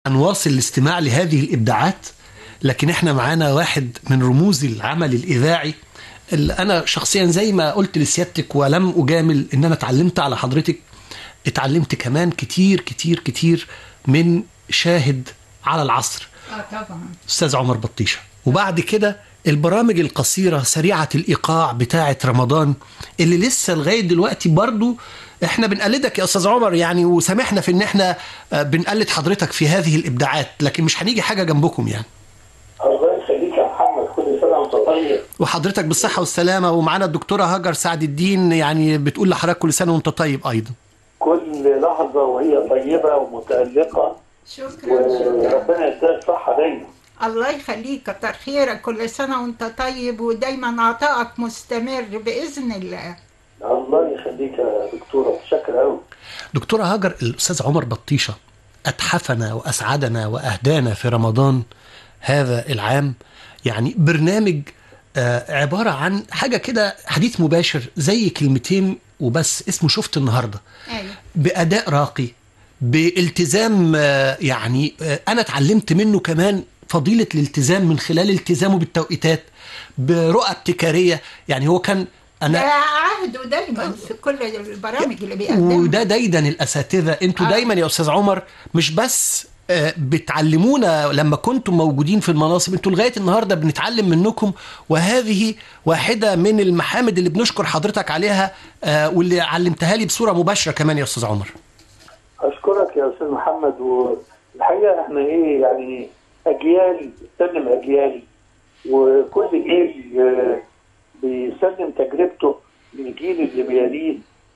هنواصل الاستماع لهذه الابداعات لكن احنا معانا واحد من رموز العمل الاذاعي اللي انا شخصيا زي ما قلت لسيادتك ولم اجامل ان انا اتعلمت على حضرتك اتعلمت كمان كتير كتير كتير من شاهد على العصر اه طبعا استاذ عمر بطيشه وبعد كده البرامج القصيره سريعه الايقاع بتاعه رمضان اللي لسه لغايه دلوقتي برضو احنا بنقلدك يا استاذ عمر يعني وسامحنا في ان احنا آه، بنقلد حضرتك في هذه الابداعات لكن مش هنيجي حاجه جنبكم يعني الله يخليك يا محمد كل سنه وانت طيب وحضرتك بالصحه والسلامه ومعانا الدكتوره هاجر سعد الدين يعني بتقول لحضرتك كل سنه وانت طيب ايضا كل لحظه وهي طيبه ومتالقه شكرا شكرا وربنا يديها الصحه دايما الله يخليك كتر خيرك كل سنة وانت طيب ودايما عطائك مستمر بإذن الله الله يخليك يا دكتوره متشكر قوي دكتورة هاجر الأستاذ عمر بطيشة أتحفنا وأسعدنا وأهدانا في رمضان هذا العام يعني برنامج آه، عبارة عن حاجة كده حديث مباشر زي كلمتين وبس اسمه شفت النهاردة أيوة. بأداء راقي بالتزام آه، يعني آه، أنا اتعلمت منه كمان فضيلة الالتزام من خلال التزامه بالتوقيتات برؤى ابتكارية يعني هو كان ده أنا عهده دايما في كل البرامج اللي بيقدمها وده دايدا الاساتذه انتوا آه. دايما يا استاذ عمر مش بس آه، بتعلمونا لما كنتم موجودين في المناصب انتوا لغايه النهارده بنتعلم منكم وهذه واحده من المحامد اللي بنشكر حضرتك عليها آه، واللي علمتها لي بصوره مباشره كمان يا استاذ عمر اشكرك يا استاذ محمد والحقيقه احنا ايه يعني اجيال بتسلم اجيال وكل جيل آه، بيسلم تجربته للجيل اللي بيليه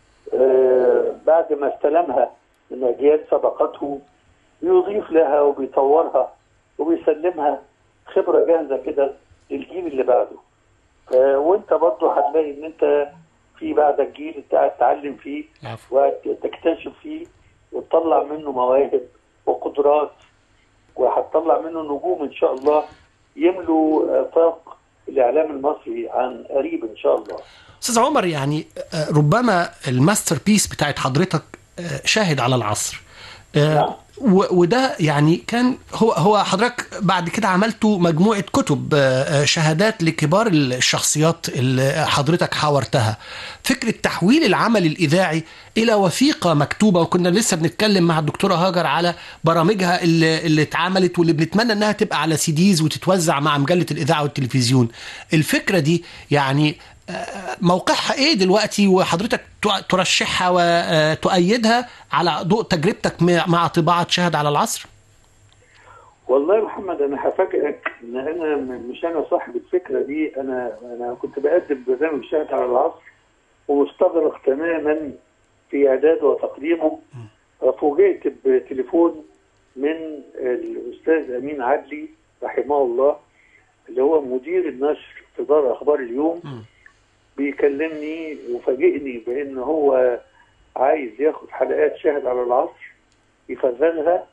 آه، بعد ما استلمها من اجيال سبقته بيضيف لها وبيطورها وبيسلمها خبره جاهزه كده للجيل اللي بعده آه، وانت برضه هتلاقي ان انت في بعدك جيل انت قاعد تتعلم فيه وتكتشف فيه وتطلع منه مواهب وقدرات وهتطلع منه نجوم ان شاء الله يملوا آفاق الاعلام المصري عن قريب ان شاء الله. استاذ عمر يعني آه، ربما الماستر بيس بتاعت حضرتك آه، شاهد على العصر آه، نعم. و- وده يعني كان هو هو حضرتك بعد كده عملتوا مجموعه كتب آه، آه، شهادات لكبار الشخصيات اللي حضرتك حاورتها فكره تحويل العمل الاذاعي الى وثيقه مكتوبه وكنا لسه بنتكلم مع الدكتوره هاجر على برامجها اللي, اللي اتعملت واللي بنتمنى انها تبقى على سيديز وتتوزع مع مجله الاذاعه والتلفزيون الفكره دي يعني آه، موقعها ايه دلوقتي وحضرتك ت- ترشحها وتؤيدها على ضوء تجربتك مع- مع طباعه شاهد على العصر والله يا محمد انا هفاجئك ان انا م- مش انا صاحب الفكره دي انا انا كنت بقدم برنامج شاهد على العصر ومستغرق تماما في اعداده وتقديمه فوجئت بتليفون من الاستاذ امين عدلي رحمه الله اللي هو مدير النشر في دار اخبار اليوم بيكلمني وفاجئني بان هو عايز ياخد حلقات شاهد على العصر يفرغها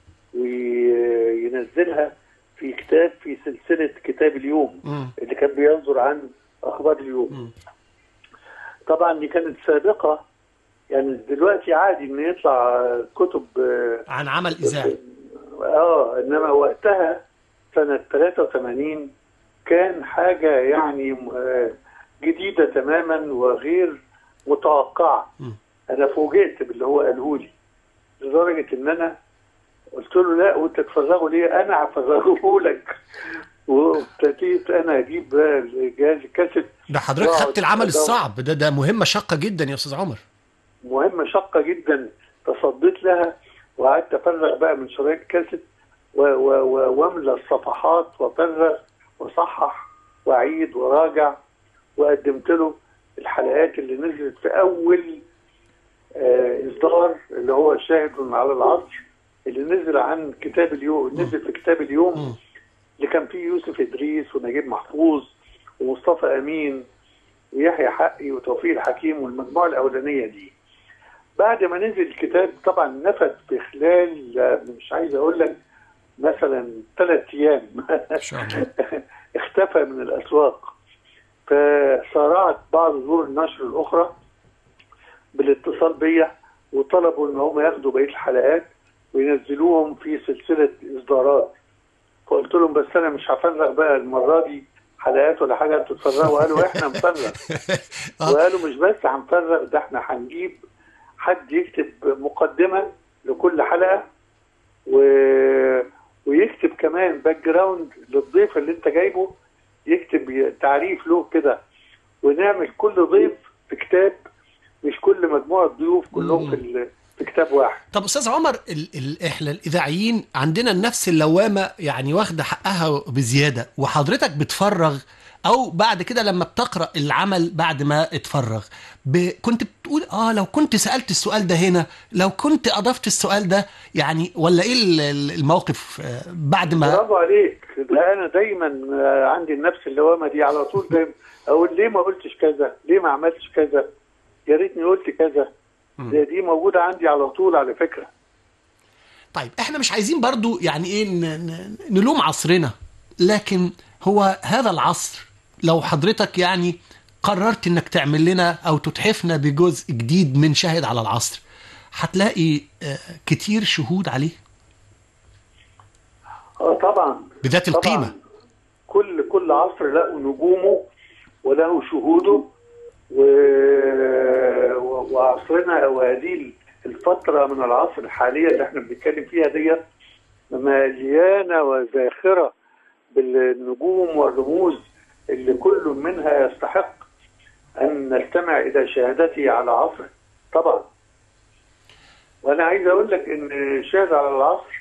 وينزلها في كتاب في سلسلة كتاب اليوم مم. اللي كان بينظر عن أخبار اليوم مم. طبعا دي كانت سابقة يعني دلوقتي عادي إن يطلع كتب آه، عن عمل اذاعي اه انما وقتها سنة 83 كان حاجة يعني آه، جديدة تماما وغير متوقعة م. انا فوجئت باللي هو قاله لي لدرجة ان انا قلت له لا وانت تفرغه ليه انا هفرغه لك وابتديت انا اجيب بقى الجهاز الكاسيت ده حضرتك واقعد خدت العمل أدور. الصعب ده ده مهمه شاقه جدا يا استاذ عمر مهمة شاقة جدا تصديت لها وقعدت افرغ بقى من شرايط كاسيت و- و- و- واملى الصفحات وافرغ واصحح واعيد وراجع وقدمت له الحلقات اللي نزلت في اول آه، اصدار اللي هو شاهد على العصر اللي نزل عن كتاب اليوم نزل في كتاب اليوم مم. اللي كان فيه يوسف ادريس ونجيب محفوظ ومصطفى امين ويحيى حقي وتوفيق الحكيم والمجموعه الاولانيه دي بعد ما نزل الكتاب طبعا نفد في خلال آه، مش عايز اقول لك مثلا ثلاث ايام ان شاء الله اختفى من الاسواق فصارعت بعض ظهور النشر الاخرى بالاتصال بيا وطلبوا ان هم ياخدوا بقيه الحلقات وينزلوهم في سلسله اصدارات فقلت لهم بس انا مش هفرغ بقى المره دي حلقات ولا حاجه انتوا تفرغوا قالوا احنا نفرغ آه. وقالوا مش بس هنفرغ ده احنا هنجيب حد يكتب مقدمه لكل حلقه و... ويكتب كمان باك جراوند للضيف اللي انت جايبه يكتب تعريف له كده ونعمل كل ضيف في كتاب مش كل مجموعه ضيوف كلهم في, ال... في كتاب واحد طب استاذ عمر ال ال احنا الاذاعيين عندنا النفس اللوامه يعني واخده حقها بزياده وحضرتك بتفرغ او بعد كده لما بتقرا العمل بعد ما اتفرغ ب... كنت بتقول اه لو كنت سالت السؤال ده هنا لو كنت اضفت السؤال ده يعني ولا ايه ال- ال- الموقف آه، بعد ما برافو عليك ده انا دايما آه، عندي النفس اللوامه دي على طول دايما اقول ليه ما قلتش كذا ليه ما عملتش كذا يا ريتني قلت كذا ده دي موجوده عندي على طول على فكره طيب احنا مش عايزين برضو يعني ايه ن- ن- نلوم عصرنا لكن هو هذا العصر لو حضرتك يعني قررت انك تعمل لنا او تتحفنا بجزء جديد من شاهد على العصر هتلاقي آه، كتير شهود عليه اه طبعا بذات طبعاً. القيمة كل كل عصر له نجومه وله شهوده و... و- وعصرنا او هذه الفتره من العصر الحاليه اللي احنا بنتكلم فيها دي مليانه وزاخره بالنجوم والرموز اللي كل منها يستحق ان نستمع الى شهادته على عصره طبعا وانا عايز اقول لك ان شاهد على العصر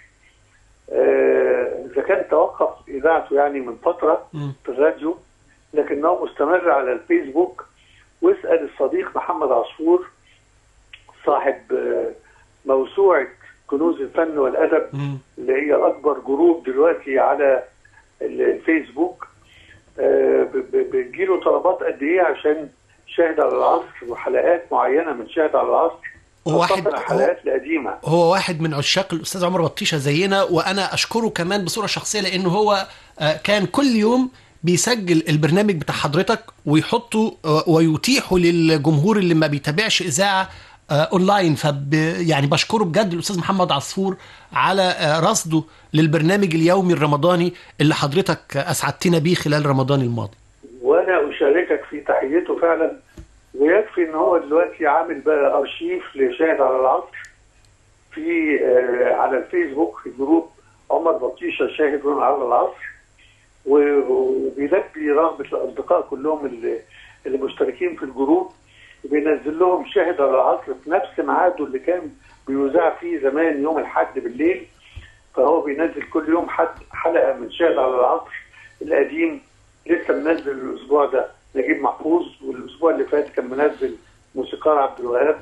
آه، اذا كان توقف اذاعته يعني من فتره مم. في الراديو لكنه مستمر على الفيسبوك واسال الصديق محمد عصفور صاحب آه، موسوعه كنوز الفن والادب مم. اللي هي اكبر جروب دلوقتي على ال- الفيسبوك آه، ب- ب- بتجيله طلبات قد ايه عشان شاهد على العصر وحلقات معينه من شاهد على العصر وواحد- خاصة الحلقات القديمه هو واحد من عشاق الاستاذ عمر بطيشه زينا وانا اشكره كمان بصوره شخصيه لانه هو آه، كان كل يوم بيسجل البرنامج بتاع حضرتك ويحطه آه، ويتيحه للجمهور اللي ما بيتابعش اذاعه آه، اونلاين فب يعني بشكره بجد الاستاذ محمد عصفور على آه، رصده للبرنامج اليومي الرمضاني اللي حضرتك اسعدتنا بيه خلال رمضان الماضي وانا اشاركك في تحيته فعلا ويكفي ان هو دلوقتي عامل بقى ارشيف لشاهد على العصر في آه، على الفيسبوك في جروب عمر بطيشه شاهد على العصر و- وبيلبي رغبه الاصدقاء كلهم اللي, اللي مشتركين في الجروب وبينزل لهم شاهد على العصر في نفس ميعاده اللي كان بيذاع فيه زمان يوم الاحد بالليل فهو بينزل كل يوم حد حلقه من شاهد على العصر القديم لسه منزل الاسبوع ده نجيب محفوظ والاسبوع اللي فات كان منزل موسيقار عبد الوهاب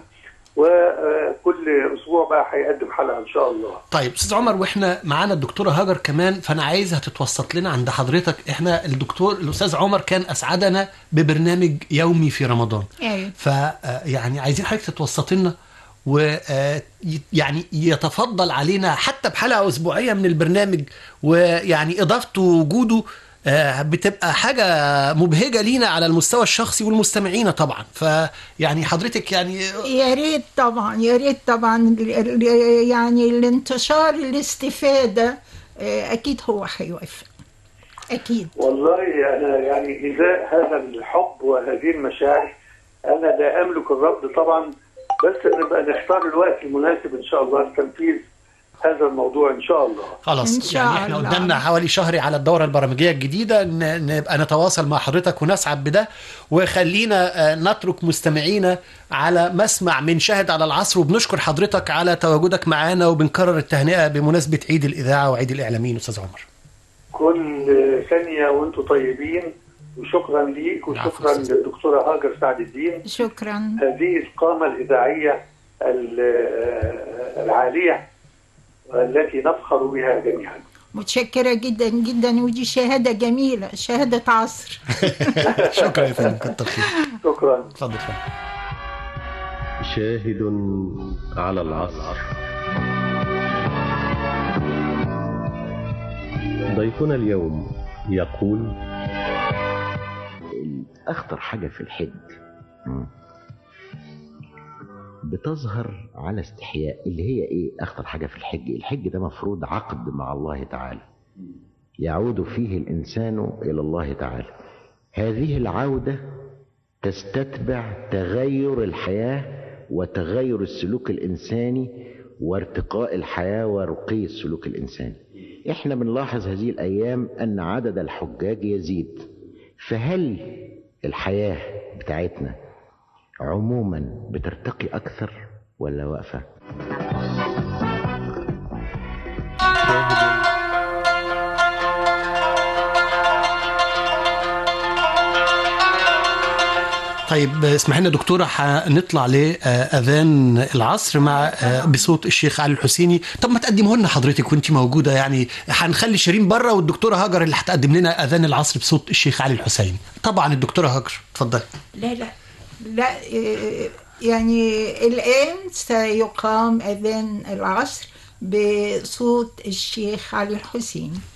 وكل اسبوع بقى هيقدم حلقه ان شاء الله طيب استاذ عمر واحنا معانا الدكتوره هاجر كمان فانا عايزها تتوسط لنا عند حضرتك احنا الدكتور الاستاذ عمر كان اسعدنا ببرنامج يومي في رمضان ايوه ف آه، يعني عايزين حضرتك تتوسط لنا ويعني يتفضل علينا حتى بحلقه اسبوعيه من البرنامج ويعني اضافته وجوده آه، بتبقى حاجه مبهجه لينا على المستوى الشخصي والمستمعين طبعا فيعني حضرتك يعني يا ريت طبعا يا ريت طبعا ال- ال- يعني الانتشار الاستفادة آه، أكيد هو هيوافق أكيد والله انا يعني ازاء هذا الحب وهذه المشاعر انا لا املك الرد طبعا بس نبقى نختار الوقت المناسب ان شاء الله لتنفيذ هذا الموضوع ان شاء الله خلاص إن شاء يعني احنا الله. قدامنا حوالي شهر على الدورة البرامجية الجديدة ن- نبقى نتواصل مع حضرتك ونسعد بده وخلينا آه، نترك مستمعينا على مسمع من شاهد على العصر وبنشكر حضرتك على تواجدك معانا وبنكرر التهنئة بمناسبة عيد الإذاعة وعيد الإعلاميين أستاذ عمر كل ثانيه وانتم طيبين وشكرا ليك وشكرا العفو. للدكتوره هاجر سعد الدين شكرا هذه القامه الاذاعيه ال- العاليه التي نفخر بها جميعا متشكرة جدا جدا ودي شهادة جميلة شهادة عصر شكرا يا فندم كتر خير شكرا اتفضل اتفضل شاهد على العصر ضيفنا اليوم يقول اخطر حاجه في الحج بتظهر على استحياء اللي هي ايه اخطر حاجه في الحج الحج ده مفروض عقد مع الله تعالى يعود فيه الانسان الى الله تعالى هذه العوده تستتبع تغير الحياه وتغير السلوك الانساني وارتقاء الحياه ورقي السلوك الانساني احنا بنلاحظ هذه الايام ان عدد الحجاج يزيد فهل الحياه بتاعتنا عموما بترتقي اكثر ولا واقفه طيب اسمح لنا دكتورة هنطلع لأذان العصر مع بصوت الشيخ علي الحسيني طب ما تقدمه لنا حضرتك وانت موجودة يعني هنخلي شيرين بره والدكتورة هاجر اللي هتقدم لنا أذان العصر بصوت الشيخ علي الحسيني طبعا الدكتورة هاجر اتفضلي لا لا لا إيه، يعني الآن سيقام أذان العصر بصوت الشيخ علي الحسين